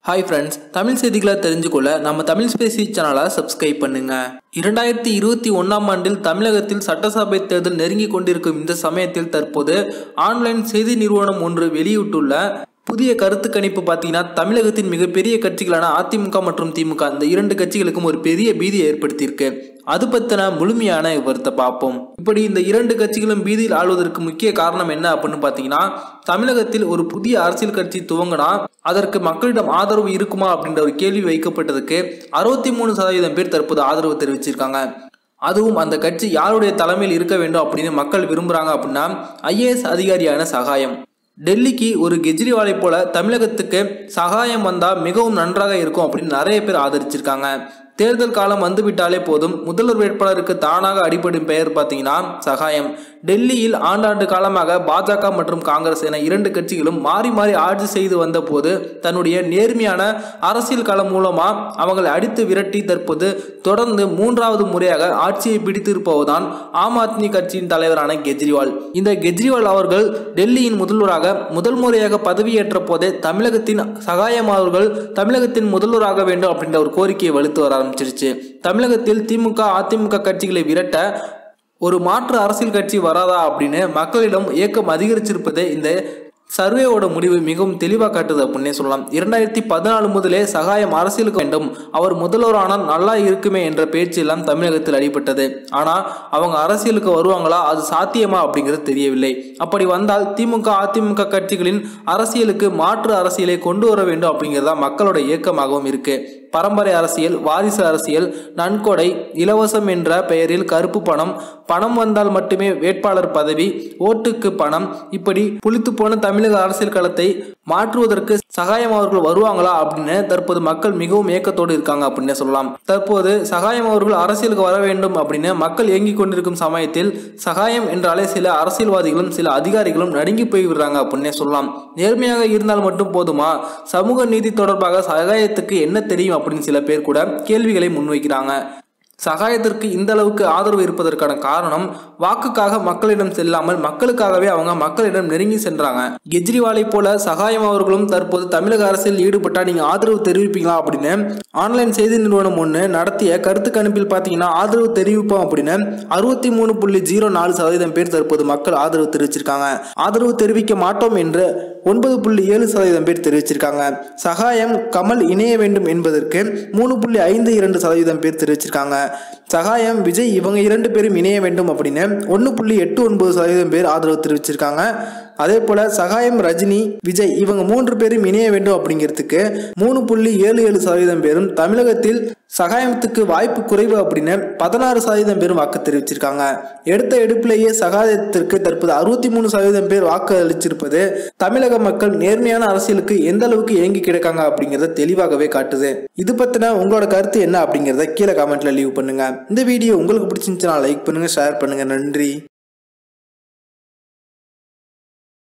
hi friends Tamil செய்திகளை தெரிஞ்சுக்கொள்ள நம்ம Tamil Spacey சேனலை சப்ஸ்கிரைப் பண்ணுங்க இரண்டாயிரத்தி இருபத்தி ஒன்றாம் ஆண்டில் தமிழகத்தில் சட்டசபை தேர்தல் நெருங்கி கொண்டிருக்கும் இந்த சமயத்தில் தற்போது ஆன்லைன் செய்தி நிறுவனம் ஒன்று வெளியிட்டுள்ள புதிய கருத்து கணிப்பு பார்த்தீங்கன்னா தமிழகத்தின் மிகப்பெரிய கட்சிகளான அதிமுக மற்றும் திமுக இந்த இரண்டு கட்சிகளுக்கும் ஒரு பெரிய பீதியை ஏற்படுத்தியிருக்கு அது பற்றின முழுமையான விவரத்தை பார்ப்போம் இப்படி இந்த இரண்டு கட்சிகளும் பீதியில் ஆளுவதற்கு முக்கிய காரணம் என்ன அப்படின்னு பார்த்தீங்கன்னா தமிழகத்தில் ஒரு புதிய அரசியல் கட்சி துவங்கினா அதற்கு மக்களிடம் ஆதரவு இருக்குமா அப்படின்ற ஒரு கேள்வி வைக்கப்பட்டதுக்கு அறுபத்தி மூணு சதவீதம் பேர் தற்போது ஆதரவு தெரிவிச்சிருக்காங்க அதுவும் அந்த கட்சி யாருடைய தலைமையில் இருக்க வேண்டும் அப்படின்னு மக்கள் விரும்புகிறாங்க அப்படின்னா ஐஏஎஸ் அதிகாரியான சகாயம் டெல்லிக்கு ஒரு கெஜ்ரிவாலை போல தமிழகத்துக்கு சகாயம் வந்தால் மிகவும் நன்றாக இருக்கும் அப்படின்னு நிறைய பேர் ஆதரிச்சிருக்காங்க தேர்தல் காலம் வந்துவிட்டாலே போதும் முதல்வர் வேட்பாளருக்கு தானாக அடிபடும் பெயர் பார்த்தீங்கன்னா சகாயம் டெல்லியில் ஆண்டாண்டு காலமாக பாஜக மற்றும் காங்கிரஸ் என இரண்டு கட்சிகளும் மாறி மாறி ஆட்சி செய்து வந்த போது தன்னுடைய நேர்மையான அரசியல் களம் மூலமா அவங்களை அடித்து விரட்டி தற்போது தொடர்ந்து மூன்றாவது முறையாக ஆட்சியை பிடித்திருப்பதுதான் ஆம் ஆத்மி கட்சியின் தலைவரான கெஜ்ரிவால் இந்த கெஜ்ரிவால் அவர்கள் டெல்லியின் முதல்வராக முதல் முறையாக பதவியேற்ற போதே தமிழகத்தின் சகாயம் அவர்கள் தமிழகத்தின் முதல்வராக வேண்டும் அப்படின்ற ஒரு கோரிக்கையை வலுத்து வர ஆரம்பிச்சிருச்சு தமிழகத்தில் திமுக அதிமுக கட்சிகளை விரட்ட ஒரு மாற்று அரசியல் கட்சி வராதா அப்படின்னு மக்களிடம் ஏக்கம் அதிகரிச்சிருப்பதே இந்த சர்வேவோட முடிவு மிகவும் தெளிவாக காட்டுது அப்படின்னே சொல்லலாம் இரண்டாயிரத்தி பதினாலு முதலே சகாயம் அரசியலுக்கு வேண்டும் அவர் முதல்வரானால் நல்லா இருக்குமே என்ற பேச்சு எல்லாம் தமிழகத்தில் அடிபட்டது ஆனால் அவங்க அரசியலுக்கு வருவாங்களா அது சாத்தியமா அப்படிங்கிறது தெரியவில்லை அப்படி வந்தால் திமுக அதிமுக கட்சிகளின் அரசியலுக்கு மாற்று அரசியலை கொண்டு வர வேண்டும் அப்படிங்கிறதா மக்களோட இயக்கமாகவும் இருக்கு பரம்பரை அரசியல் வாரிசு அரசியல் நன்கொடை இலவசம் என்ற பெயரில் கருப்பு பணம் பணம் வந்தால் மட்டுமே வேட்பாளர் பதவி ஓட்டுக்கு பணம் இப்படி புளித்து போன தமிழக அரசியல் களத்தை மாற்றுவதற்கு சகாயம் அவர்கள் வருவாங்களா அப்படின்னு தற்போது மக்கள் மிகவும் ஏக்கத்தோடு இருக்காங்க அப்படின்னு சொல்லலாம் தற்போது சகாயம் அவர்கள் அரசியலுக்கு வர வேண்டும் அப்படின்னு மக்கள் இயங்கிக் கொண்டிருக்கும் சமயத்தில் சகாயம் என்றாலே சில அரசியல்வாதிகளும் சில அதிகாரிகளும் நடுங்கி போய் விடுறாங்க அப்படின்னே சொல்லலாம் நேர்மையாக இருந்தால் மட்டும் போதுமா சமூக நீதி தொடர்பாக சகாயத்துக்கு என்ன தெரியும் அப்படின்னு சில பேர் கூட கேள்விகளை முன்வைக்கிறாங்க சகாயத்திற்கு இந்த அளவுக்கு ஆதரவு இருப்பதற்கான காரணம் வாக்குக்காக மக்களிடம் செல்லாமல் மக்களுக்காகவே அவங்க மக்களிடம் நெருங்கி சென்றாங்க கெஜ்ரிவாலை போல சகாயம் அவர்களும் தற்போது தமிழக அரசியல் ஈடுபட்டா நீங்க ஆதரவு தெரிவிப்பீங்களா அப்படின்னு ஆன்லைன் செய்தி நிறுவனம் ஒன்று நடத்திய கருத்து கணிப்பில் பார்த்தீங்கன்னா ஆதரவு தெரிவிப்போம் அப்படின்னு அறுபத்தி மூணு புள்ளி ஜீரோ நாலு சதவீதம் பேர் தற்போது மக்கள் ஆதரவு தெரிவிச்சிருக்காங்க ஆதரவு தெரிவிக்க மாட்டோம் என்று ஒன்பது புள்ளி ஏழு சதவீதம் பேர் தெரிவிச்சிருக்காங்க சகாயம் கமல் இணைய வேண்டும் என்பதற்கு மூணு புள்ளி ஐந்து இரண்டு சதவீதம் பேர் தெரிவிச்சிருக்காங்க சகாயம் விஜய் இவங்க இரண்டு பேரும் இணைய வேண்டும் அப்படின்னு ஒன்று புள்ளி எட்டு ஒன்பது சதவீதம் பேர் ஆதரவு தெரிவிச்சிருக்காங்க அதே போல சகாயம் ரஜினி விஜய் இவங்க மூன்று பேரும் இணைய வேண்டும் அப்படிங்கிறதுக்கு மூணு புள்ளி ஏழு ஏழு சதவீதம் பேரும் தமிழகத்தில் சகாயத்துக்கு வாய்ப்பு குறைவு அப்படின்னு பதினாறு சதவீதம் பேரும் வாக்கு தெரிவிச்சிருக்காங்க எடுத்த எடுப்பிலேயே சகாயத்திற்கு தற்போது அறுபத்தி மூணு சதவீதம் பேர் வாக்கு அளிச்சிருப்பது தமிழக மக்கள் நேர்மையான அரசியலுக்கு எந்த அளவுக்கு இயங்கி கிடக்காங்க அப்படிங்கிறத தெளிவாகவே காட்டுது இது பத்தின உங்களோட கருத்து என்ன அப்படிங்கிறத கீழே கமெண்ட்ல லீவ் பண்ணுங்க இந்த வீடியோ உங்களுக்கு பிடிச்சிருந்துச்சுன்னா லைக் பண்ணுங்க ஷேர் பண்ணுங்க நன்றி